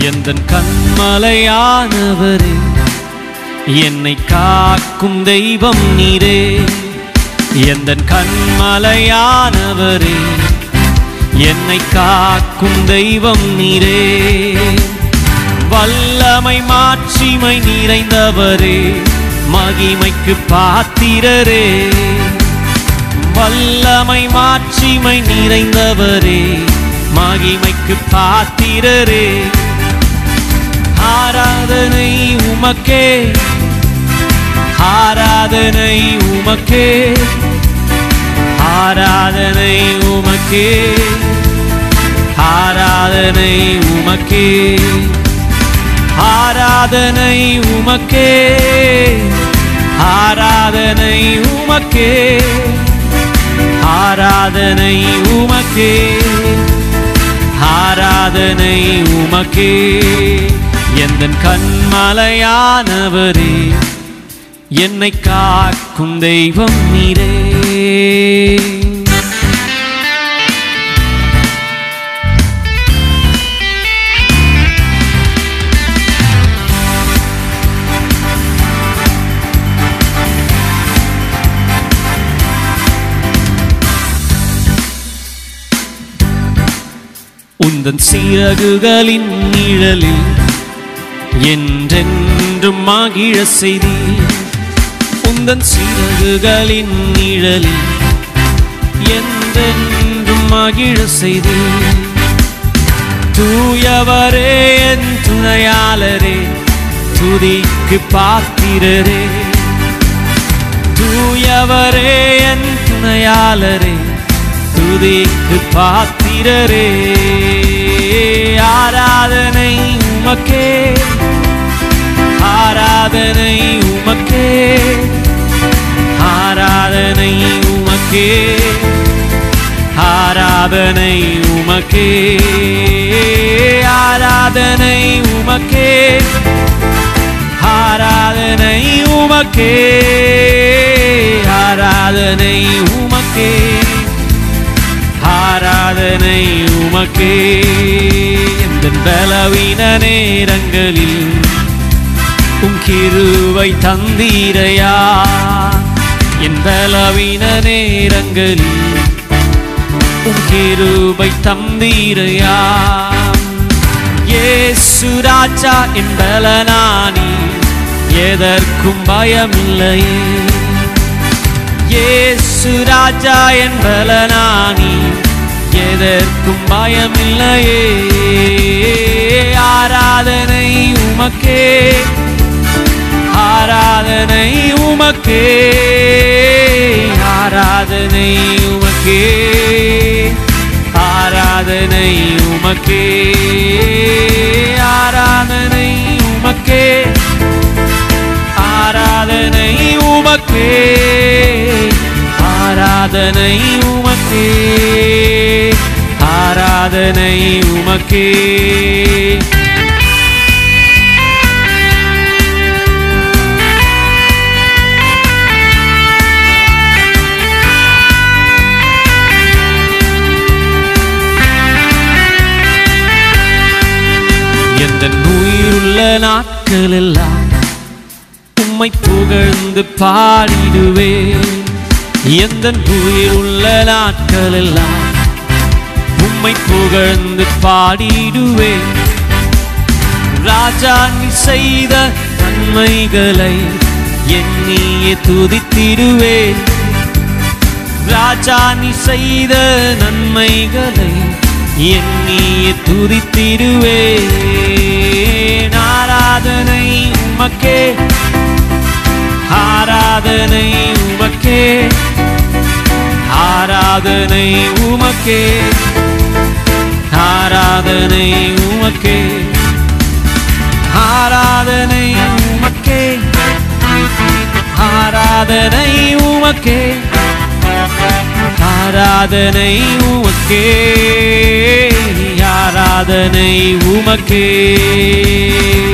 எந்தன் கண்மலையானவரே என்னை காக்கும் தெய்வம் நீரே எந்தன் கண்மலையானவரே என்னை காக்கும் தெய்வம் நீரே வல்லமை மாட்சிமை நிறைந்தவரே மகிமைக்கு பாத்திரரே வல்லமை மாட்சிமை நிறைந்தவரே மகிமைக்கு பாத்திரரே ஆராதனை உமக்கே ஆராதனை உமக்கே ஆராதனை உமக்கே ஆராதனை உமக்கே ஆராதனை உமக்கே ஆராதனை உமக்கே ஆராதனை உமக்கே ஆராதனை உமக்கே எந்தன் கண்மலையானவரே என்னை காக்கும் தெய்வம் நீரே உந்தன் சிறகுகளின் நிழலில் என்றென்றும் மகிழ செய்தி உந்தன் சிறகுகளின் நிழலில் என்றென்றும் மகிழ செய்தி தூயவரே என் துணையாளரே துதிக்கு பாத்திரரே தூயவரே என் துணையாளரே துதிக்கு பாத்திரரே ஆராதனை உமக்கே ஆராதனை உமக்கே ஆராதனை உமக்கே ஆராதனை உமக்கே ஆராதனை உமக்கே ஆராதனை உமக்கே ஆராதனை உமக்கே ஆராதனை உமக்கே எந்த பலவீன நேரங்களில் உம் கிருவை தந்தீரையா என் பலவீன நேரங்களில் உம் கிருபை தந்தீரையா ஏசு ராஜா என் பலனானி எதற்கும் பயமில்லையே ஏசு ராஜா என் பலனானி எதற்கும் பயமில்லையே ஆராதனை உமக்கே ஆராதனை உமக்கே ஆராதனை உமக்கே ஆராதனை உமக்கே ஆராதனை உமக்கே ஆராதனை உமக்கே ஆராதனை உமக்கே ஆராதனை உமக்கே எந்த உயிருள்ள நாட்கள் எல்லாம் உம்மை புகழ்ந்து பாடிடுவேன் எந்த உயிருள்ள நாட்கள் எல்லாம் உம்மை புகழ்ந்து பாடிடுவேன் ராஜா நீ செய்த நன்மைகளை எண்ணியே துதித்திடுவேன் ராஜா நீ செய்த நன்மைகளை எண்ணியே துதித்திடுவேன் ஆராதனை உமக்கே ஆராதனை உமக்கே ஆராதனை உமக்கே ஆராதனை உமக்கே ஆராதனை உமக்கே ஆராதனை உமக்கே ஆராதனை உமக்கே ஆராதனை உமக்கே